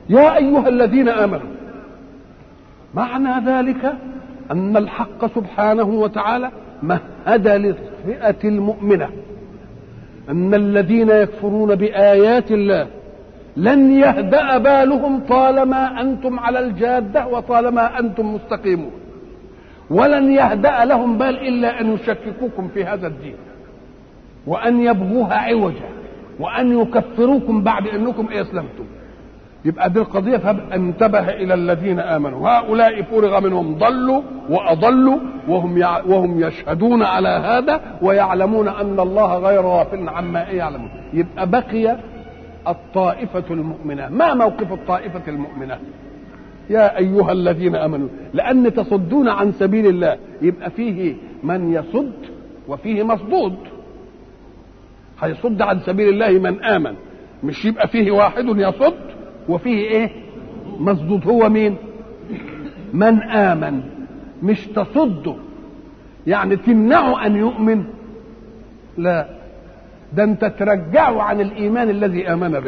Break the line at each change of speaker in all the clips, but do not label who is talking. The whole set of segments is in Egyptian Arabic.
يا ايها الذين امنوا معنى ذلك ان الحق سبحانه وتعالى مهد للفئه المؤمنه ان الذين يكفرون بايات الله لن يهدا بالهم طالما انتم على الجاده وطالما انتم مستقيمون ولن يهدا لهم بال الا ان يشككوكم في هذا الدين وان يبغوها عوجا وان يكفروكم بعد انكم اسلمتم يبقى دي القضيه فانتبه الى الذين امنوا هؤلاء فرغ منهم ضلوا واضلوا وهم يع... وهم يشهدون على هذا ويعلمون ان الله غير غافل عما يعلمون يبقى بقي الطائفه المؤمنه ما موقف الطائفه المؤمنه يا ايها الذين امنوا لان تصدون عن سبيل الله يبقى فيه من يصد وفيه مصدود هيصد عن سبيل الله من امن مش يبقى فيه واحد يصد وفيه ايه مصدود هو مين من امن مش تصده يعني تمنعه ان يؤمن لا ده انت ترجعه عن الايمان الذي امن به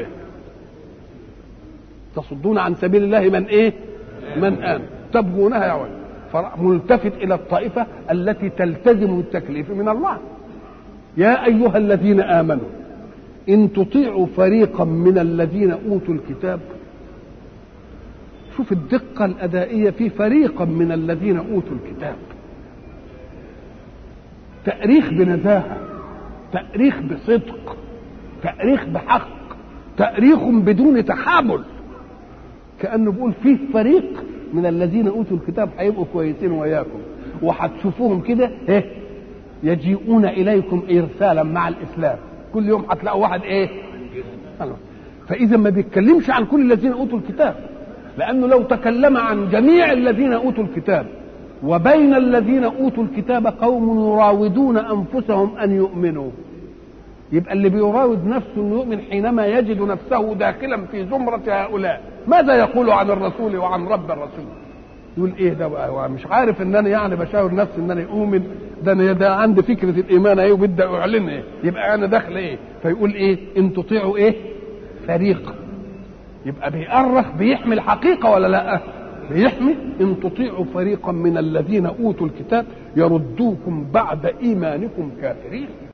تصدون عن سبيل الله من ايه من امن تبغونها يا ولد ملتفت الى الطائفه التي تلتزم التكليف من الله يا ايها الذين امنوا ان تطيعوا فريقا من الذين اوتوا الكتاب شوف الدقه الادائيه في فريقا من الذين اوتوا الكتاب تاريخ بنزاهه تاريخ بصدق تاريخ بحق تاريخ بدون تحامل كانه بيقول فيه فريق من الذين اوتوا الكتاب هيبقوا كويسين وياكم وهتشوفوهم كده ايه يجيئون اليكم ارسالا مع الاسلام كل يوم هتلاقوا واحد ايه فاذا ما بيتكلمش عن كل الذين اوتوا الكتاب لانه لو تكلم عن جميع الذين اوتوا الكتاب وبين الذين اوتوا الكتاب قوم يراودون انفسهم ان يؤمنوا يبقى اللي بيراود نفسه انه يؤمن حينما يجد نفسه داخلا في زمرة هؤلاء ماذا يقول عن الرسول وعن رب الرسول يقول ايه ده بقى مش عارف ان انا يعني بشاور نفسي ان انا اؤمن ده انا ده عندي فكره الايمان ايه وبدي اعلن ايه يبقى انا داخل ايه فيقول ايه ان تطيعوا ايه فريق يبقى بيأرخ بيحمي الحقيقه ولا لا بيحمي ان تطيعوا فريقا من الذين اوتوا الكتاب يردوكم بعد ايمانكم كافرين